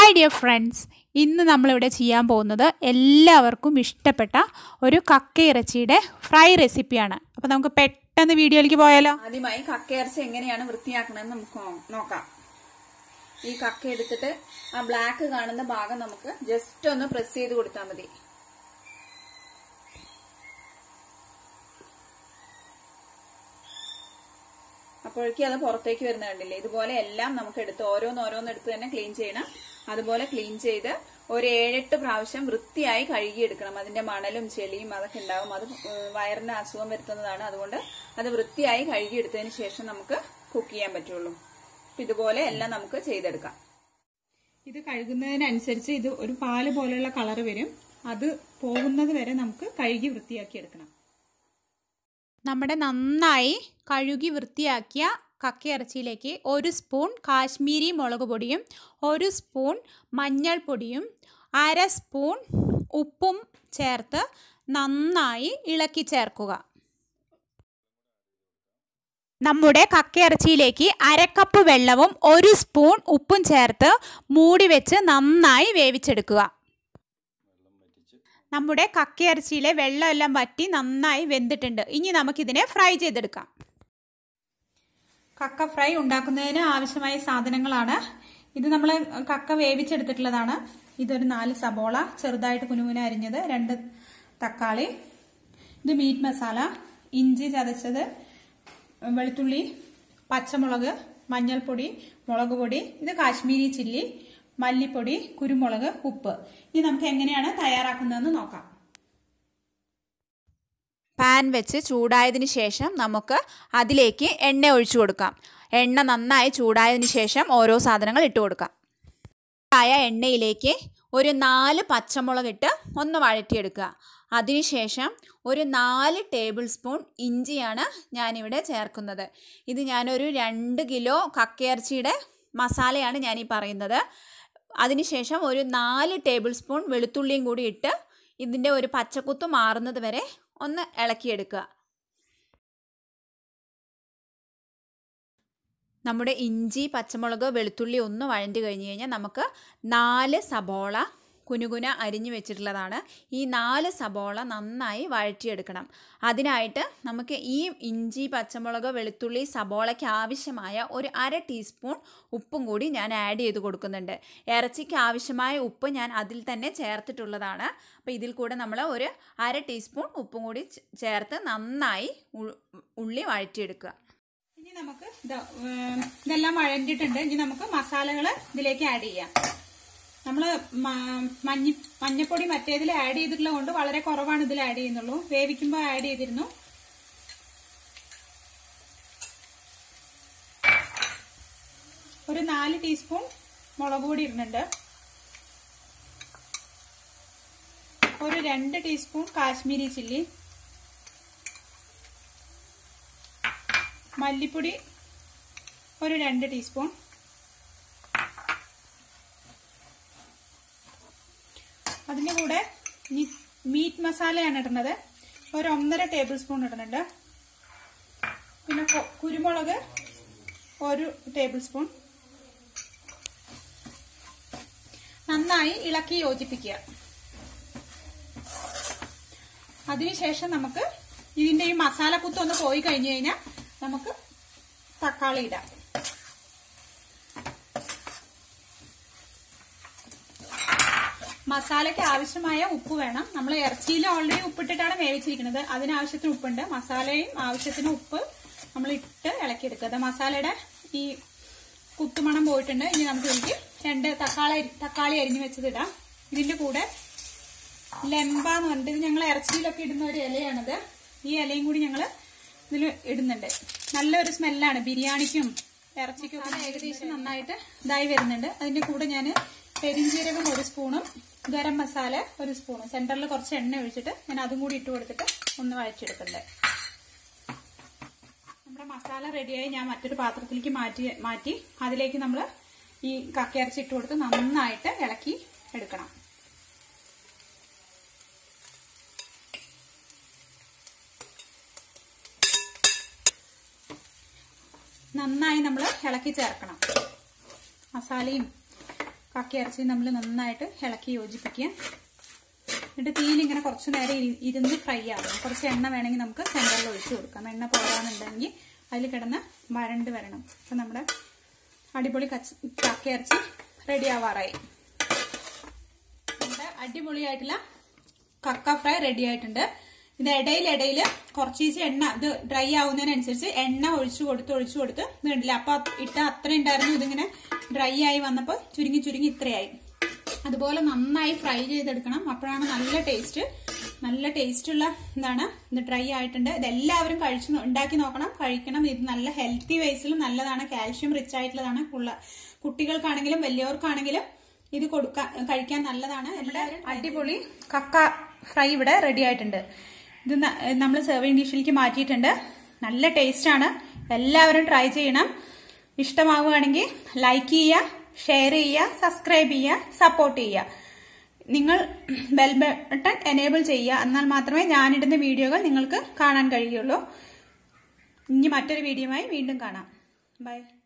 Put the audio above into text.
hi dear friends ഇന്ന് നമ്മളിവിടെ ചെയ്യാൻ പോകുന്നത് എല്ലാവർക്കും ഇഷ്ടപ്പെട്ട ഒരു കക്ക ഇറച്ചിയുടെ ഫ്രൈ റെസിപ്പിയാണ് അപ്പോൾ നമുക്ക് പെട്ടെന്ന് വീഡിയോയിലേക്ക് പോയാലോ ആദ്യമായി കക്കയിറച്ചി എങ്ങനെയാണ് വൃത്തിയാക്കണമെന്ന് നമുക്ക് നോ- നോക്കാം ഈ കക്ക എടുത്തിട്ട് ആ ബ്ലാക്ക് കാണുന്ന ഭാഗം നമുക്ക് ജസ്റ്റ് ഒന്ന് പ്രസ് ചെയ്ത് കൊടുത്താൽ മതി അപ്പോഴേക്കും അത് പുറത്തേക്ക് വരുന്ന കണ്ടില്ലേ ഇതുപോലെ എല്ലാം നമുക്ക് എടുത്ത് ഓരോന്ന് ഓരോന്ന് എടുത്ത് തന്നെ ക്ലീൻ ചെയ്യണം അതുപോലെ ക്ലീൻ ചെയ്ത് ഒരു ഏഴെട്ട് പ്രാവശ്യം വൃത്തിയായി കഴുകിയെടുക്കണം അതിന്റെ മണലും ചെളിയും അതൊക്കെ ഉണ്ടാവും അത് ഏഹ് വയറിന് അസുഖം വരുത്തുന്നതാണ് അതുകൊണ്ട് അത് വൃത്തിയായി കഴുകിയെടുത്തതിന് ശേഷം നമുക്ക് കുക്ക് ചെയ്യാൻ പറ്റുള്ളൂ അപ്പൊ ഇതുപോലെ എല്ലാം നമുക്ക് ചെയ്തെടുക്കാം ഇത് കഴുകുന്നതിനനുസരിച്ച് ഇത് ഒരു പാല് പോലെയുള്ള കളർ വരും അത് പോകുന്നത് വരെ നമുക്ക് കഴുകി വൃത്തിയാക്കി എടുക്കണം നമ്മുടെ നന്നായി കഴുകി വൃത്തിയാക്കിയ കക്കയിറച്ചിയിലേക്ക് ഒരു സ്പൂൺ കാശ്മീരി മുളക് പൊടിയും ഒരു സ്പൂൺ മഞ്ഞൾപ്പൊടിയും അര സ്പൂൺ ഉപ്പും ചേർത്ത് നന്നായി ഇളക്കി ചേർക്കുക നമ്മുടെ കക്കയിറച്ചിയിലേക്ക് അരക്കപ്പ് വെള്ളവും ഒരു സ്പൂൺ ഉപ്പും ചേർത്ത് മൂടി വെച്ച് നന്നായി വേവിച്ചെടുക്കുക നമ്മുടെ കക്കയിറച്ചിയിലെ വെള്ളമെല്ലാം വറ്റി നന്നായി വെന്തിട്ടുണ്ട് ഇനി നമുക്കിതിനെ ഫ്രൈ ചെയ്തെടുക്കാം കക്ക ഫ്രൈ ഉണ്ടാക്കുന്നതിന് ആവശ്യമായ സാധനങ്ങളാണ് ഇത് നമ്മൾ കക്ക വേവിച്ചെടുത്തിട്ടുള്ളതാണ് ഇതൊരു നാല് സബോള ചെറുതായിട്ട് കുനുകുന അരിഞ്ഞത് രണ്ട് തക്കാളി ഇത് മീറ്റ് മസാല ഇഞ്ചി ചതച്ചത് വെളുത്തുള്ളി പച്ചമുളക് മഞ്ഞൾപ്പൊടി മുളക് പൊടി ഇത് കാശ്മീരി ചില്ലി മല്ലിപ്പൊടി കുരുമുളക് ഉപ്പ് ഇനി നമുക്ക് എങ്ങനെയാണ് തയ്യാറാക്കുന്നതെന്ന് നോക്കാം പാൻ വെച്ച് ചൂടായതിന് ശേഷം നമുക്ക് അതിലേക്ക് എണ്ണ ഒഴിച്ചു കൊടുക്കാം എണ്ണ നന്നായി ചൂടായതിന് ശേഷം ഓരോ സാധനങ്ങൾ ഇട്ട് കൊടുക്കാം ആയ എണ്ണയിലേക്ക് ഒരു നാല് പച്ചമുളക് ഇട്ട് ഒന്ന് വഴറ്റിയെടുക്കുക അതിനുശേഷം ഒരു നാല് ടേബിൾ സ്പൂൺ ഇഞ്ചിയാണ് ഞാനിവിടെ ചേർക്കുന്നത് ഇത് ഞാനൊരു രണ്ട് കിലോ കക്കയിറച്ചിയുടെ മസാലയാണ് ഞാനീ പറയുന്നത് അതിനുശേഷം ഒരു നാല് ടേബിൾ സ്പൂൺ വെളുത്തുള്ളിയും കൂടി ഇട്ട് ഇതിൻ്റെ ഒരു പച്ചക്കുത്ത് മാറുന്നത് വരെ ഒന്ന് ഇളക്കിയെടുക്കുക നമ്മുടെ ഇഞ്ചി പച്ചമുളക് വെളുത്തുള്ളി ഒന്ന് വഴണ്ടി കഴിഞ്ഞ് കഴിഞ്ഞാൽ നമുക്ക് നാല് സബോള കുനുകുന അരിഞ്ഞു വെച്ചിട്ടുള്ളതാണ് ഈ നാല് സബോള നന്നായി വഴറ്റിയെടുക്കണം അതിനായിട്ട് നമുക്ക് ഈ ഇഞ്ചി പച്ചമുളക് വെളുത്തുള്ളി സബോളയ്ക്ക് ആവശ്യമായ ഒരു അര ടീസ്പൂൺ ഉപ്പും കൂടി ഞാൻ ആഡ് ചെയ്ത് കൊടുക്കുന്നുണ്ട് ഇറച്ചിക്ക് ആവശ്യമായ ഉപ്പ് ഞാൻ അതിൽ തന്നെ ചേർത്തിട്ടുള്ളതാണ് അപ്പോൾ ഇതിൽ കൂടെ നമ്മൾ ഒരു അര ടീസ്പൂൺ ഉപ്പും കൂടി ചേ- ചേർത്ത് നന്നായി ഉ- ഉള്ളി വഴറ്റിയെടുക്കുക ഇനി നമുക്ക് ഇത് ഏം, ഇതെല്ലാം വഴണ്ടിട്ടുണ്ട് ഇനി നമുക്ക് മസാലകൾ ഇതിലേക്ക് ആഡ് ചെയ്യാം നമ്മൾ മഞ്ഞ മഞ്ഞപ്പൊടി മറ്റേതിൽ ആഡ് ചെയ്തിട്ടുള്ളത് കൊണ്ട് വളരെ കുറവാണ് ഇതിൽ ആഡ് ചെയ്യുന്നുള്ളൂ വേവിക്കുമ്പോൾ ആഡ് ചെയ്തിരുന്നു ഒരു നാല് ടീസ്പൂൺ മുളക് പൊടി ഇടുന്നുണ്ട് ഒരു രണ്ട് ടീസ്പൂൺ കാശ്മീരി ചില്ലി മല്ലിപ്പൊടി ഒരു രണ്ട് ടീസ്പൂൺ അതിൻ്റെ കൂടെ ഈ മീറ്റ് മസാലയാണ് ഇടുന്നത് ഒരു ഒന്നര ടേബിൾ സ്പൂൺ ഇടുന്നുണ്ട് പിന്നെ കൊ- കുരുമുളക് ഒരു ടേബിൾ സ്പൂൺ നന്നായി ഇളക്കി യോജിപ്പിക്കുക അതിനുശേഷം നമുക്ക് ഇതിന്റെ ഈ മസാല കുത്ത് ഒന്ന് പോയി കഴിഞ്ഞു കഴിഞ്ഞാൽ നമുക്ക് തക്കാളി ഇടാം മസാലയ്ക്ക് ആവശ്യമായ ഉപ്പ് വേണം നമ്മൾ ഇറച്ചിയിൽ ഓൾറെഡി ഉപ്പിട്ടിട്ടാണ് വേവിച്ചിരിക്കുന്നത് അതിനാവശ്യത്തിന് ഉപ്പുണ്ട് മസാലയും ആവശ്യത്തിന് ഉപ്പ് നമ്മൾ ഇട്ട് ഇളക്കിയെടുക്കുക അത് മസാലയുടെ ഈ കുത്തുമണം പോയിട്ടുണ്ട് ഇനി നമുക്ക് ഇതിലേക്ക് രണ്ട് തക്കാളി തക്കാളി അരിഞ്ഞു വെച്ചത് ഇടാം ഇതിന്റെ കൂടെ ലെമ്പ എന്ന് പറഞ്ഞിട്ട് ഇത് ഞങ്ങൾ ഇറച്ചിയിലൊക്കെ ഇടുന്ന ഒരു ഇലയാണിത് ഈ ഇലയും കൂടി ഞങ്ങൾ ഇതിൽ ഇടുന്നുണ്ട് നല്ലൊരു സ്മെല്ലാണ് ബിരിയാണിക്കും ഇറച്ചിക്കും ഒക്കെ ഏകദേശം നന്നായിട്ട് ഇതായി വരുന്നുണ്ട് അതിന്റെ കൂടെ ഞാൻ പെരിഞ്ചീരകം ഒരു സ്പൂണും ഗരം മസാല ഒരു സ്പൂണും സെന്ററിൽ കുറച്ച് എണ്ണ ഒഴിച്ചിട്ട് ഞാൻ അതും കൂടി ഇട്ട് കൊടുത്തിട്ട് ഒന്ന് വഴച്ചെടുക്കുന്നുണ്ട് നമ്മുടെ മസാല റെഡിയായി ഞാൻ മറ്റൊരു പാത്രത്തിലേക്ക് മാറ്റി മാറ്റി അതിലേക്ക് നമ്മൾ ഈ കക്കയിറച്ചി ഇട്ട് കൊടുത്ത് നന്നായിട്ട് ഇളക്കി എടുക്കണം നന്നായി നമ്മൾ ഇളക്കി ചേർക്കണം മസാലയും കക്ക ഇറച്ചി നമ്മൾ നന്നായിട്ട് ഇളക്കി യോജിപ്പിക്കുക എന്നിട്ട് തീയിൽ ഇങ്ങനെ കുറച്ച് നേരം ഇരി- ഇരുന്ന് ഫ്രൈ ആവണം കുറച്ച് എണ്ണ വേണമെങ്കിൽ നമുക്ക് സെൻറ്ററിൽ ഒഴിച്ചു കൊടുക്കാം എണ്ണ പോരാന്നുണ്ടെങ്കിൽ അതിൽ കിടന്ന് വരണ്ട് വരണം അപ്പം നമ്മുടെ അടിപൊളി കച്ച കക്കയിറച്ചി റെഡി ആവാറായി നമ്മുടെ അടിപൊളിയായിട്ടുള്ള കക്ക ഫ്രൈ റെഡി ആയിട്ടുണ്ട് ഇത് ഇടയിൽ ഇടയിൽ കുറച്ചീച്ച് എണ്ണ ഇത് ഡ്രൈ ആവുന്നതിനനുസരിച്ച് എണ്ണ ഒഴിച്ചു കൊടുത്ത് ഒഴിച്ചു കൊടുത്ത് ഇത് കണ്ടില്ല അപ്പൊ ഇട്ട അത്ര ഉണ്ടായിരുന്നു ഇതിങ്ങനെ ഡ്രൈ ആയി വന്നപ്പോൾ ചുരുങ്ങി ചുരുങ്ങി ഇത്രയായി അതുപോലെ നന്നായി ഫ്രൈ ചെയ്തെടുക്കണം അപ്പോഴാണ് നല്ല ടേസ്റ്റ് നല്ല ടേസ്റ്റ് ഉള്ള ഇതാണ് ഇത് ഡ്രൈ ആയിട്ടുണ്ട് ഇത് എല്ലാവരും കഴിച്ചു നോ- ഉണ്ടാക്കി നോക്കണം കഴിക്കണം ഇത് നല്ല ഹെൽത്തി വൈസിലും നല്ലതാണ് കാൽഷ്യം റിച്ച് ആയിട്ടുള്ളതാണ് ഉള്ള കുട്ടികൾക്കാണെങ്കിലും വലിയവർക്കാണെങ്കിലും ഇത് കൊടുക്കാൻ കഴിക്കാൻ നല്ലതാണ് എല്ലാവരും അടിപൊളി കക്ക ഫ്രൈ ഇവിടെ റെഡി ആയിട്ടുണ്ട് ഇത് നമ്മൾ സെർവിങ് ഡിഷിലേക്ക് മാറ്റിയിട്ടുണ്ട് നല്ല ടേസ്റ്റ് ആണ് എല്ലാവരും ട്രൈ ചെയ്യണം ഇഷ്ടമാവുകയാണെങ്കിൽ ലൈക്ക് ചെയ്യുക ഷെയർ ചെയ്യുക സബ്സ്ക്രൈബ് ചെയ്യുക സപ്പോർട്ട് ചെയ്യുക നിങ്ങൾ ബെൽ ബട്ടൺ എനേബിൾ ചെയ്യുക എന്നാൽ മാത്രമേ ഞാനിടുന്ന വീഡിയോകൾ നിങ്ങൾക്ക് കാണാൻ കഴിയുള്ളൂ ഇനി മറ്റൊരു വീഡിയോയുമായി വീണ്ടും കാണാം ബൈ